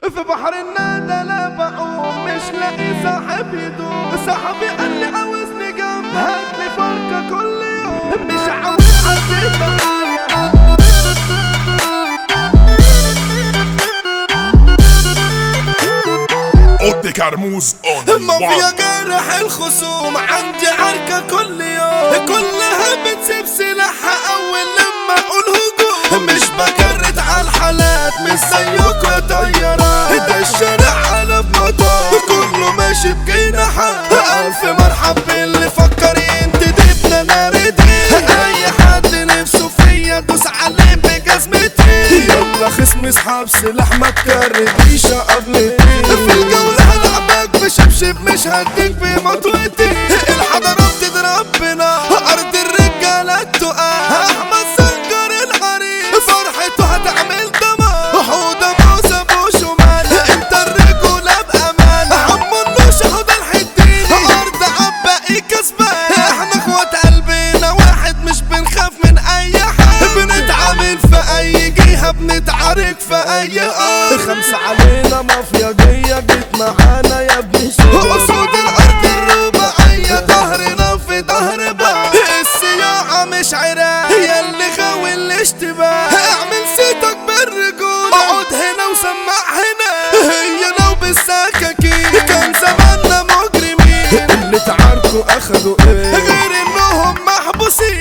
في بحر الندى لا بعوم مش لاقي صاحب يدوم صاحبي قال لي عاوزني جنب هاتلي فرقة كل يوم مش عاوز حد يبقى اوتي كرموز اون مافيا جرح الخصوم عندي عركة كل يوم كلها بتسيب سلاحها أول لما أقول هجوم مش بكرت على الحالات مش زيكوا يا طيارات ده الشارع على بمطار كله ماشي بجناحات ألف مرحب باللي فكر ينتدبنا ناردين أي حد نفسه فيا دوس عليه بجزمتي يلا خصم اسحب سلاح ما تكرهنيش قبل في الجولة هلعبك بشبشب مش هديك بمطوتي الحضارات تضربنا أرض الرجالة التقال أحمد سنجر الغريب فرحته هتعمل دمار حودة موسى بوش ومال انت الرجولة بأمان عمو النوش حوض الحدين أرض عباقي كسبان احنا اخوات قلبنا واحد مش بنخاف من أي حد بنتعامل في أي جهة بنتعارك في أي أرض خمسة علينا مافيا جاية جيت معانا يا ابني أسود الأرض الرباعية ظهرنا في ظهر بعض السياحة مش عراق هي اللي غاوي الاشتباه اعمل صيتك بالرجولة اقعد هنا وسمع هنا هي لو بالسكاكين كان زماننا مجرمين اللي تعاركوا اخدوا ايه غير انهم محبوسين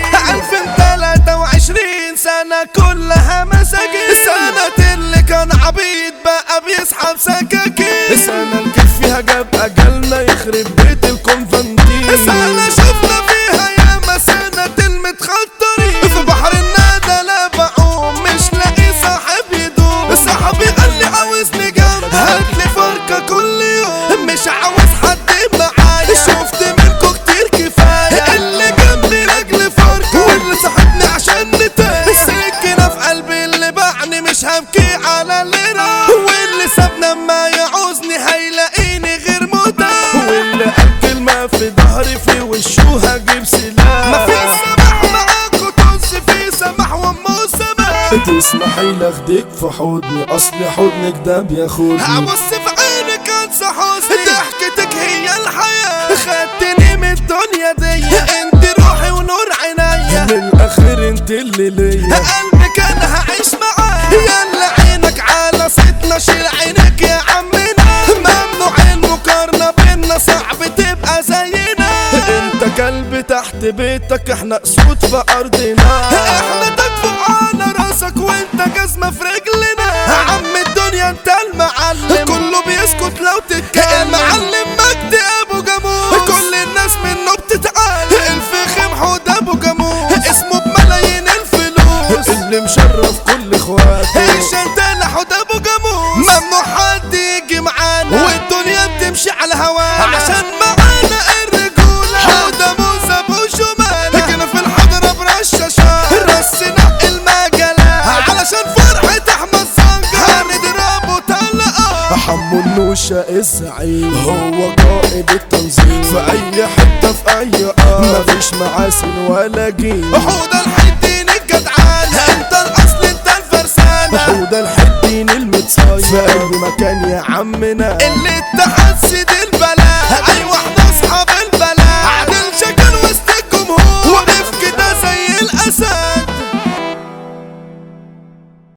2023 سنة كلها مساجين سنة اللي كان عبيد بقى بيسحب سكاكين سنة الكيف فيها جاب اجلنا يخرب بيت الكونفنتين سنة شفنا فيها ياما سنة المتخطرين في بحر الندى لا بعوم مش لاقي صاحب يدوم صاحبي قال لي عاوزني جنب هاتلي فرقة كل يوم مش عاوز حد معايا شفت منكو كتير كفاية اللي جنبي لاجل فرقة واللي صاحبني عشان نتايا السكينة في قلبي اللي باعني مش هبكي على اللي راح واللي سابنا ما يعوزني هيلاقيني غير متاح واللي قال كلمة في ظهري في وشه هجيب سلاح ما في سماح معاكوا تنس في سماح وامه سماح تسمحي لاخدك في حضني اصل حضنك ده بياخدني هبص في عينك انسى حزني ضحكتك هي الحياة خدتني من الدنيا دي انت روحي ونور عينيا من الاخر انت اللي ليا قلبك انا هعيش معاه يلا عينك على صيتنا شيل عينك يا عمنا ممنوع المقارنة بينا صعب تبقى زينا انت كلب تحت بيتك احنا اسود في ارضنا احنا تكفوا على راسك وانت جزمة في رجلنا عم الدنيا انت المعلم كله بيسكت لو تتكلم المعلم مجدي ابو جاموس كل الناس منه بتتعلم الفخم حود ابو جاموس اسمه بملايين الفلوس اللي مشرف كل اخواتي الشنتال حود ابو جاموس ممنوع حد يجي معانا والدنيا بتمشي على هوانا عشان معانا الرجولة حود ابو ابو شمال كنا في الحضرة برشاشات رسنا المجالات علشان فرحة احمد صنجر هنضربه طلقات حمو النوشة الزعيم هو قائد التنظيم في اي حتة في اي ارض مفيش معاسن ولا جيم حود الحدين الجدعان انت الاصل انت الفرسان حوده الحدين المتصايد في اي مكان يا عمنا اللي اتحد سيدي